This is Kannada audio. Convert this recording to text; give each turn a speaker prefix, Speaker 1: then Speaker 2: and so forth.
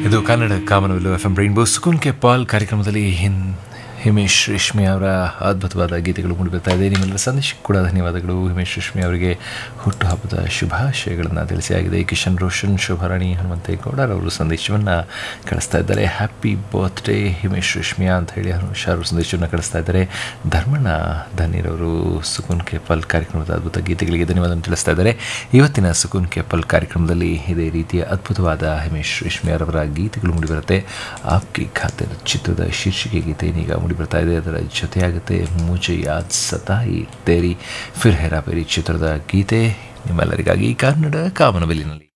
Speaker 1: ಇದು ಕನ್ನಡ ಕಾಮನವೆಲ್ಲು F M rainbow Sukoon ke Pal ಕಾರ್ಯಕ್ರಮದಲ್ಲಿ ಹಿನ್ ಹಿಮೇಶ್ ರೇಷ್ಮೆ ಅವರ ಅದ್ಭುತವಾದ ಗೀತೆಗಳು ಮೂಡಿಬರ್ತಾ ಇದೆ ನಿಮ್ಮೆಲ್ಲರ ಸಂದೇಶಕ್ಕೆ ಕೂಡ ಧನ್ಯವಾದಗಳು ಹಿಮೇಶ್ ರೇಷ್ಮೆ ಅವರಿಗೆ ಹುಟ್ಟುಹಬ್ಬದ ಶುಭಾಶಯಗಳನ್ನು ತಿಳಿಸಿ ಆಗಿದೆ ಕಿಶನ್ ರೋಷನ್ ಶೋಭಾರಾಣಿ ಹನುಮಂತೇಗೌಡರ್ ಅವರು ಸಂದೇಶವನ್ನು ಕಳಿಸ್ತಾ ಇದ್ದಾರೆ ಹ್ಯಾಪಿ ಬರ್ತ್ಡೇ ಹಿಮೇಶ್ ರೇಷ್ಮಿಯಾ ಅಂತ ಹೇಳಿ ಹುಷಾರು ಸಂದೇಶವನ್ನು ಕಳಿಸ್ತಾ ಇದ್ದಾರೆ ಧರ್ಮಣ್ಣ ಧನ್ಯರವರು ಸುಕುನ್ ಕೆಪಲ್ ಕಾರ್ಯಕ್ರಮದ ಅದ್ಭುತ ಗೀತೆಗಳಿಗೆ ಧನ್ಯವಾದ ತಿಳಿಸ್ತಾ ಇದ್ದಾರೆ ಇವತ್ತಿನ ಸುಕುನ್ ಕೆಪಲ್ ಕಾರ್ಯಕ್ರಮದಲ್ಲಿ ಇದೇ ರೀತಿಯ ಅದ್ಭುತವಾದ ಹಿಮೇಶ್ ರೇಷ್ಮಿಯಾರವರ ಗೀತೆಗಳು ಮೂಡಿಬರುತ್ತೆ ಆಪ್ಗೆ ಖಾತೆರ್ ಚಿತ್ರದ ಶೀರ್ಷಿಕೆ ಗೀತೆ ಇದೀಗ ಮೂಡಿಬರ್ತಾ ಇದೆ ಅದರ ಜೊತೆಯಾಗುತ್ತೆ ಮುಜೆ ಯಾದ್ ಸತಾಯಿ ತೇರಿ ಫಿರ್ ಹೆರಾಪೇರಿ ಚಿತ್ರದ ಗೀತೆ ನಿಮ್ಮೆಲ್ಲರಿಗಾಗಿ ಕನ್ನಡ ಕಾಮನವೆಲ್ಲಿನಲ್ಲಿ